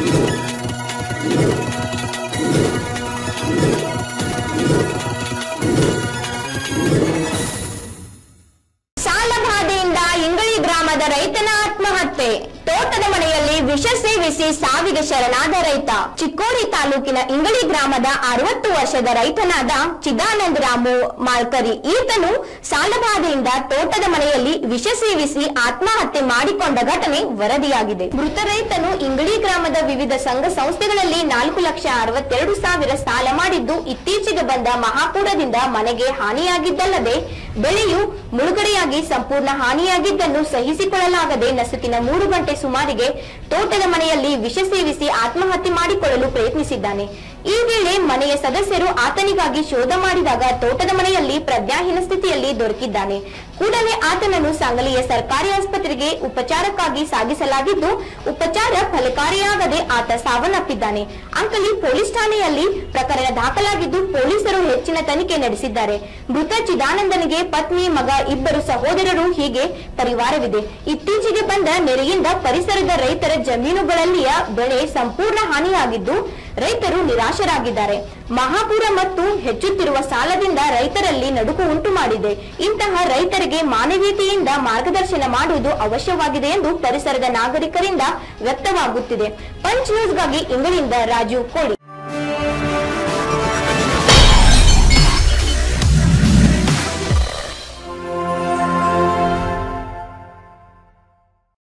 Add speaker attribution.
Speaker 1: ಸಾಲಬಾಧೆಯಿಂದ ಇಂಗಳಿ ಗ್ರಾಮದ ರೈತನ ಆತ್ಮಹತ್ಯೆ ತೋಟದ ಮನೆಯಲ್ಲಿ ವಿಷ ಸೇವಿಸಿ ಸಾವಿಗೆ ಶರಣಾದ ರೈತ ಚಿಕ್ಕೋಡಿ ತಾಲೂಕಿನ ಇಂಗಳಿ ಗ್ರಾಮದ ಅರವತ್ತು ವರ್ಷದ ರೈತನಾದ ಚಿದಾನಂದ ರಾಮು ಮಾಲ್ಕರಿ ಈತನು ಸಾಲಬಾಧೆಯಿಂದ ತೋಟದ ಮನೆಯಲ್ಲಿ ವಿಷ ಸೇವಿಸಿ ಆತ್ಮಹತ್ಯೆ ಮಾಡಿಕೊಂಡ ಘಟನೆ ವರದಿಯಾಗಿದೆ ಮೃತ ರೈತನು ಇಂಗಳಿ ಗ್ರಾಮದ ವಿವಿಧ ಸಂಘ ಸಂಸ್ಥೆಗಳಲ್ಲಿ ನಾಲ್ಕು ಲಕ್ಷ ಅರವತ್ತೆರಡು ಸಾವಿರ ಸಾಲ ಮಾಡಿದ್ದು ಇತ್ತೀಚೆಗೆ ಬಂದ ಮಹಾಪೂರದಿಂದ ಮನೆಗೆ ಹಾನಿಯಾಗಿದ್ದಲ್ಲದೆ ಬೆಳೆಯು ಮುಳುಗಡೆಯಾಗಿ ಸಂಪೂರ್ಣ ಹಾನಿಯಾಗಿದ್ದನ್ನು ಸಹಿಸಿಕೊಳ್ಳಲಾಗದೆ ನಸುಕಿನ ಮೂರು ಗಂಟೆ ಸುಮಾರಿಗೆ ತೋಟದ ಮನೆಯಲ್ಲಿ ವಿಷ ಸೇವಿಸಿ ಆತ್ಮಹತ್ಯೆ ಮಾಡಿಕೊಳ್ಳಲು ಪ್ರಯತ್ನಿಸಿದ್ದಾನೆ ಈ ವೇಳೆ ಮನೆಯ ಸದಸ್ಯರು ಆತನಿಗಾಗಿ ಶೋಧ ಮಾಡಿದಾಗ ತೋಟದ ಮನೆಯಲ್ಲಿ ಪ್ರಜ್ಞಾಹೀನ ಸ್ಥಿತಿಯಲ್ಲಿ ದೊರಕಿದ್ದಾನೆ ಕೂಡಲೇ ಆತನನ್ನು ಸಂಗಲಿಯ ಸರ್ಕಾರಿ ಆಸ್ಪತ್ರೆಗೆ ಉಪಚಾರಕ್ಕಾಗಿ ಸಾಗಿಸಲಾಗಿದ್ದು ಉಪಚಾರ ಫಲಕಾರಿಯಾಗದೆ ಆತ ಸಾವನ್ನಪ್ಪಿದ್ದಾನೆ ಅಂಕಲಿ ಪೊಲೀಸ್ ಠಾಣೆಯಲ್ಲಿ ಪ್ರಕರಣ ದಾಖಲಾಗಿದ್ದು ಪೊಲೀಸರು ಹೆಚ್ಚಿನ ತನಿಖೆ ನಡೆಸಿದ್ದಾರೆ ಮೃತ ಚಿದಾನಂದನಿಗೆ ಪತ್ನಿ ಮಗ ಇಬ್ಬರು ಸಹೋದರರು ಹೀಗೆ ಪರಿವಾರವಿದೆ ಇತ್ತೀಚೆಗೆ ಬಂದ ನೆರೆಯಿಂದ ಪರಿಸರದ ರೈತರ ಜಮೀನುಗಳಲ್ಲಿಯ ಬೆಳೆ ಸಂಪೂರ್ಣ ಹಾನಿಯಾಗಿದ್ದು ರೈತರು ನಿರಾಶರಾಗಿದ್ದಾರೆ ಮಹಾಪೂರ ಮತ್ತು ಹೆಚ್ಚುತ್ತಿರುವ ಸಾಲದಿಂದ ರೈತರಲ್ಲಿ ನಡುಕು ಉಂಟು ಮಾಡಿದೆ ಇಂತಹ ರೈತರಿಗೆ ಮಾನವೀಯತೆಯಿಂದ ಮಾರ್ಗದರ್ಶನ ಮಾಡುವುದು ಅವಶ್ಯವಾಗಿದೆ ಎಂದು ಪರಿಸರದ ನಾಗರಿಕರಿಂದ ವ್ಯಕ್ತವಾಗುತ್ತಿದೆ ಪಂಚ್ ನ್ಯೂಸ್ಗಾಗಿ ಇಂಗಳಿಂದ ರಾಜೀವ್ ಕೋಳಿ